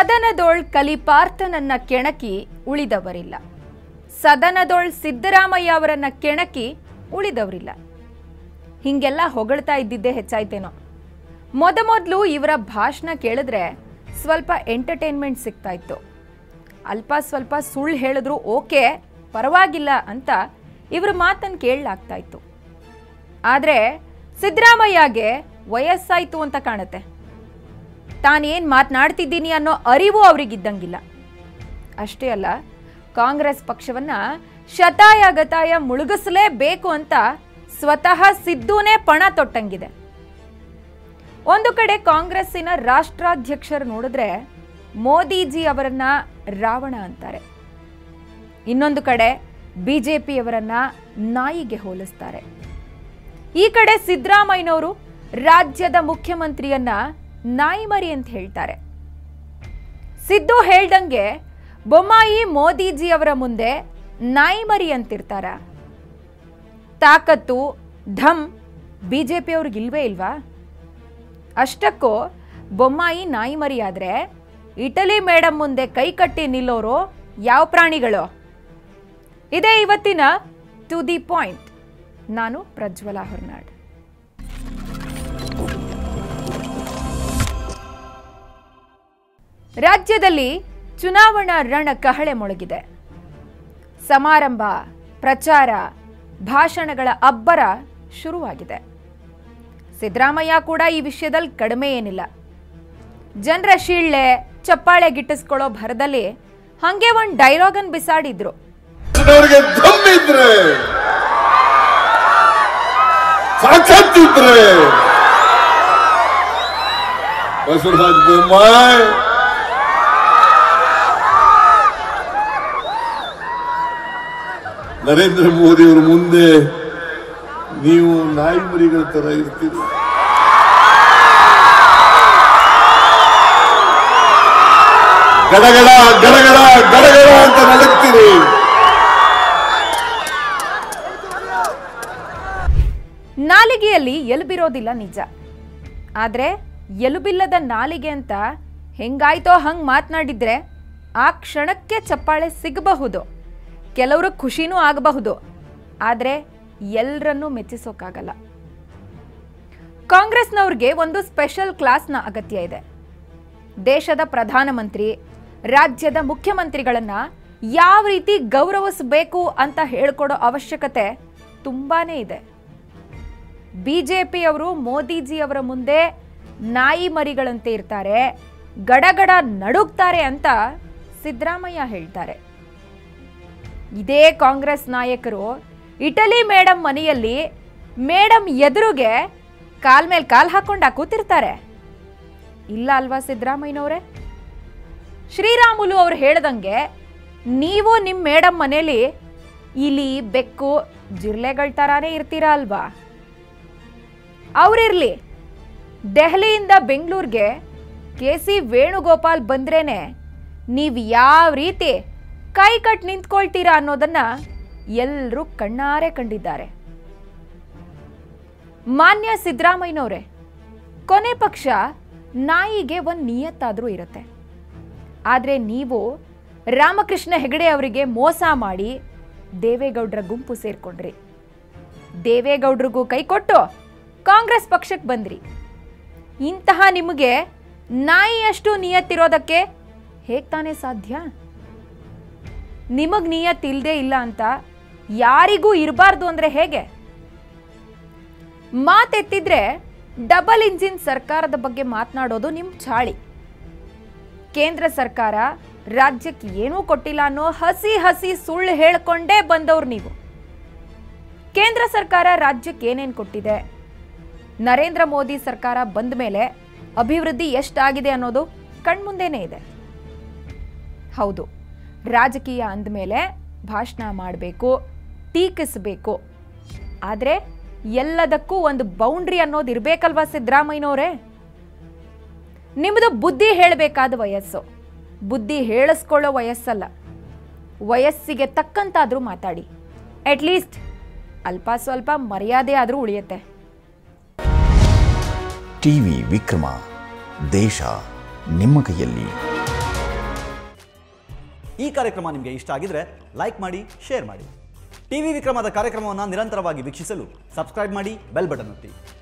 ಸದನದೊಳ್ ಕಲಿಪಾರ್ಥನನ್ನ ಕೆಣಕಿ ಉಳಿದವರಿಲ್ಲ ಸದನದೊಳ್ ಸಿದ್ದರಾಮಯ್ಯ ಅವರನ್ನ ಕೆಣಕಿ ಉಳಿದವರಿಲ್ಲ ಹಿಂಗೆಲ್ಲ ಹೊಗಳ್ತಾ ಇದ್ದಿದ್ದೇ ಹೆಚ್ಚಾಯ್ತೇನೋ ಮೊದಮೊದಲು ಇವರ ಭಾಷಣ ಕೇಳಿದ್ರೆ ಸ್ವಲ್ಪ ಎಂಟರ್ಟೈನ್ಮೆಂಟ್ ಸಿಗ್ತಾ ಇತ್ತು ಅಲ್ಪ ಸ್ವಲ್ಪ ಸುಳ್ಳು ಹೇಳಿದ್ರು ಓಕೆ ಪರವಾಗಿಲ್ಲ ಅಂತ ಇವ್ರ ಮಾತನ್ನು ಕೇಳಲಾಗ್ತಾ ಇತ್ತು ಆದರೆ ಸಿದ್ದರಾಮಯ್ಯಗೆ ವಯಸ್ಸಾಯ್ತು ಅಂತ ಕಾಣುತ್ತೆ ತಾನೇನು ಮಾತನಾಡ್ತಿದ್ದೀನಿ ಅನ್ನೋ ಅರಿವು ಅವರಿಗಿದ್ದಂಗಿಲ್ಲ ಅಷ್ಟೇ ಅಲ್ಲ ಕಾಂಗ್ರೆಸ್ ಪಕ್ಷವನ್ನ ಶತಾಯ ಗತಾಯ ಮುಳುಗಿಸಲೇಬೇಕು ಅಂತ ಸ್ವತಃ ಸಿದ್ದುನೇ ಪಣ ತೊಟ್ಟಂಗಿದೆ ಒಂದು ಕಡೆ ಕಾಂಗ್ರೆಸ್ಸಿನ ರಾಷ್ಟ್ರಾಧ್ಯಕ್ಷರು ನೋಡಿದ್ರೆ ಮೋದಿಜಿ ಅವರನ್ನ ರಾವಣ ಅಂತಾರೆ ಇನ್ನೊಂದು ಕಡೆ ಬಿಜೆಪಿಯವರನ್ನ ನಾಯಿಗೆ ಹೋಲಿಸ್ತಾರೆ ಈ ಕಡೆ ಸಿದ್ದರಾಮಯ್ಯನವರು ರಾಜ್ಯದ ಮುಖ್ಯಮಂತ್ರಿಯನ್ನ ನಾಯಿಮರಿ ಅಂತ ಹೇಳ್ತಾರೆ ಸಿದ್ದು ಹೇಳ್ದಂಗೆ ಬೊಮ್ಮಾಯಿ ಮೋದಿಜಿ ಅವರ ಮುಂದೆ ನಾಯಿಮರಿ ಅಂತಿರ್ತಾರ ತಾಕತ್ತು ಧಮ್ ಬಿಜೆಪಿಯವ್ರಿಗೆ ಇಲ್ವೇ ಇಲ್ವಾ ಅಷ್ಟಕ್ಕೂ ಬೊಮ್ಮಾಯಿ ನಾಯಿಮರಿ ಆದ್ರೆ ಇಟಲಿ ಮೇಡಮ್ ಮುಂದೆ ಕೈ ಕಟ್ಟಿ ನಿಲ್ಲೋರು ಯಾವ ಪ್ರಾಣಿಗಳು ಇದೇ ಇವತ್ತಿನ ಟು ದಿ ಪಾಯಿಂಟ್ ನಾನು ಪ್ರಜ್ವಲ ಹೊರನಾಡ್ ರಾಜ್ಯದಲ್ಲಿ ಚುನಾವಣಾ ರಣ ಕಹಳೆ ಮೊಳಗಿದೆ ಸಮಾರಂಭ ಪ್ರಚಾರ ಭಾಷಣಗಳ ಅಬ್ಬರ ಶುರುವಾಗಿದೆ ಸಿದ್ದರಾಮಯ್ಯ ಕೂಡ ಈ ವಿಷಯದಲ್ಲಿ ಕಡಿಮೆ ಏನಿಲ್ಲ ಜನರ ಶೀಳ್ಳೆ ಚಪ್ಪಾಳೆ ಗಿಟ್ಟಿಸ್ಕೊಳ್ಳೋ ಭರದಲ್ಲಿ ಹಂಗೆ ಒಂದು ಡೈಲಾಗನ್ ಬಿಸಾಡಿದ್ರು ಅವ್ರಿಗೆ ದಮ್ಮಿದ್ರೆ ಸಾಕ್ಷಾತ್ತಿದ್ರೆ ಬಸವರಾಜ ಬೊಮ್ಮಾಯಿ ನರೇಂದ್ರ ಮೋದಿ ಅವರ ಮುಂದೆ ನೀವು ನಾಯಿ ಮರಿಗಳ ತರ ಇರ್ತೀರಿ ಗಡಗಡ ಗಡಗಡ ಗಡಗಡ ಅಂತ ನಡಕ್ತೀರಿ ನಾಲಿಗೆಯಲ್ಲಿ ಎಲುಬಿರೋದಿಲ್ಲ ನಿಜ ಆದರೆ ಎಲುಬಿಲ್ಲದ ನಾಲಿಗೆ ಅಂತ ಹೆಂಗಾಯ್ತೋ ಹಂಗೆ ಮಾತನಾಡಿದ್ರೆ ಆ ಕ್ಷಣಕ್ಕೆ ಚಪ್ಪಾಳೆ ಸಿಗಬಹುದು ಕೆಲವರು ಖುಷಿನೂ ಆಗಬಹುದು ಆದರೆ ಎಲ್ಲರನ್ನೂ ಮೆಚ್ಚಿಸೋಕ್ಕಾಗಲ್ಲ ಕಾಂಗ್ರೆಸ್ನವ್ರಿಗೆ ಒಂದು ಸ್ಪೆಷಲ್ ಕ್ಲಾಸ್ನ ಅಗತ್ಯ ಇದೆ ದೇಶದ ಪ್ರಧಾನಮಂತ್ರಿ ರಾಜ್ಯದ ಮುಖ್ಯಮಂತ್ರಿಗಳನ್ನ ಯಾವ ರೀತಿ ಗೌರವಿಸಬೇಕು ಅಂತ ಹೇಳ್ಕೊಡೋ ಅವಶ್ಯಕತೆ ತುಂಬಾನೇ ಇದೆ ಬಿಜೆಪಿಯವರು ಮೋದಿಜಿ ಅವರ ಮುಂದೆ ನಾಯಿ ಮರಿಗಳಂತೆ ಇರ್ತಾರೆ ಗಡಗಡ ನಡುಗ್ತಾರೆ ಅಂತ ಸಿದ್ದರಾಮಯ್ಯ ಹೇಳ್ತಾರೆ ಇದೇ ಕಾಂಗ್ರೆಸ್ ನಾಯಕರು ಇಟಲಿ ಮೇಡಮ್ ಮನೆಯಲ್ಲಿ ಮೇಡಮ್ ಎದುರುಗೆ ಕಾಲ್ ಮೇಲೆ ಕಾಲ್ ಹಾಕೊಂಡ ಕೂತಿರ್ತಾರೆ ಇಲ್ಲ ಅಲ್ವಾ ಸಿದ್ದರಾಮಯ್ಯನವರೇ ಶ್ರೀರಾಮುಲು ಅವ್ರು ಹೇಳ್ದಂಗೆ ನೀವು ನಿಮ್ಮ ಮೇಡಮ್ ಮನೇಲಿ ಇಲಿ ಬೆಕ್ಕು ಜಿರ್ಲೆಗಳ ಥರಾನೇ ಇರ್ತೀರಾ ಅಲ್ವಾ ಅವ್ರಿರ್ಲಿ ದೆಹಲಿಯಿಂದ ಬೆಂಗಳೂರಿಗೆ ಕೆ ಸಿ ವೇಣುಗೋಪಾಲ್ ಬಂದ್ರೇನೆ ನೀವು ಯಾವ ರೀತಿ ಕೈ ಕಟ್ ನಿಂತ್ಕೊಳ್ತೀರಾ ಅನ್ನೋದನ್ನ ಎಲ್ಲರೂ ಕಣ್ಣಾರೆ ಕಂಡಿದ್ದಾರೆ ಮಾನ್ಯ ಸಿದ್ದರಾಮಯ್ಯನವರೇ ಕೊನೆ ಪಕ್ಷ ನಾಯಿಗೆ ಒಂದು ನಿಯತ್ತಾದರೂ ಇರುತ್ತೆ ಆದರೆ ನೀವು ರಾಮಕೃಷ್ಣ ಹೆಗಡೆ ಅವರಿಗೆ ಮೋಸ ಮಾಡಿ ದೇವೇಗೌಡರ ಗುಂಪು ಸೇರ್ಕೊಂಡ್ರಿ ದೇವೇಗೌಡರಿಗೂ ಕೈ ಕೊಟ್ಟು ಕಾಂಗ್ರೆಸ್ ಪಕ್ಷಕ್ಕೆ ಬಂದ್ರಿ ಇಂತಹ ನಿಮಗೆ ನಾಯಿಯಷ್ಟು ನಿಯತ್ತಿರೋದಕ್ಕೆ ಹೇಗೆ ತಾನೇ ಸಾಧ್ಯ ನಿಮಗ್ ನಿಯತ್ ಇಲ್ಲದೆ ಇಲ್ಲ ಅಂತ ಯಾರಿಗೂ ಇರಬಾರ್ದು ಅಂದ್ರೆ ಹೇಗೆ ಮಾತೆತ್ತಿದ್ರೆ ಡಬಲ್ ಇಂಜಿನ್ ಸರ್ಕಾರದ ಬಗ್ಗೆ ಮಾತನಾಡೋದು ನಿಮ್ಮ ಚಾಳಿ ಕೇಂದ್ರ ಸರ್ಕಾರ ರಾಜ್ಯಕ್ಕೆ ಏನೂ ಕೊಟ್ಟಿಲ್ಲ ಅನ್ನೋ ಹಸಿ ಹಸಿ ಸುಳ್ಳು ಹೇಳ್ಕೊಂಡೇ ಬಂದವ್ರು ನೀವು ಕೇಂದ್ರ ಸರ್ಕಾರ ರಾಜ್ಯಕ್ಕೆ ಏನೇನು ಕೊಟ್ಟಿದೆ ನರೇಂದ್ರ ಮೋದಿ ಸರ್ಕಾರ ಬಂದ ಮೇಲೆ ಅಭಿವೃದ್ಧಿ ಎಷ್ಟಾಗಿದೆ ಅನ್ನೋದು ಕಣ್ಮುಂದೆನೇ ಇದೆ ಹೌದು ರಾಜಕೀಯ ಅಂದಮೇಲೆ ಭಾಷಣ ಮಾಡಬೇಕು ಟೀಕಿಸಬೇಕು ಆದರೆ ಎಲ್ಲದಕ್ಕೂ ಒಂದು ಬೌಂಡ್ರಿ ಅನ್ನೋದು ಇರಬೇಕಲ್ವಾ ಸಿದ್ದರಾಮಯ್ಯನವರೇ ನಿಮ್ಮದು ಬುದ್ಧಿ ಹೇಳಬೇಕಾದ ವಯಸ್ಸು ಬುದ್ಧಿ ಹೇಳಿಸ್ಕೊಳ್ಳೋ ವಯಸ್ಸಲ್ಲ ವಯಸ್ಸಿಗೆ ತಕ್ಕಂತಾದರೂ ಮಾತಾಡಿ ಅಟ್ಲೀಸ್ಟ್ ಅಲ್ಪ ಸ್ವಲ್ಪ ಮರ್ಯಾದೆ ಆದರೂ ಉಳಿಯುತ್ತೆ ಟಿವಿ ವಿಕ್ರಮ ದೇಶ ನಿಮ್ಮ ಕೈಯಲ್ಲಿ ಈ ಕಾರ್ಯಕ್ರಮ ನಿಮಗೆ ಇಷ್ಟ ಆಗಿದ್ರೆ ಲೈಕ್ ಮಾಡಿ ಶೇರ್ ಮಾಡಿ ಟಿವಿ ವಿಕ್ರಮದ ಕಾರ್ಯಕ್ರಮವನ್ನು ನಿರಂತರವಾಗಿ ವೀಕ್ಷಿಸಲು ಸಬ್ಸ್ಕ್ರೈಬ್ ಮಾಡಿ ಬೆಲ್ ಬಟನ್ ಒತ್ತಿ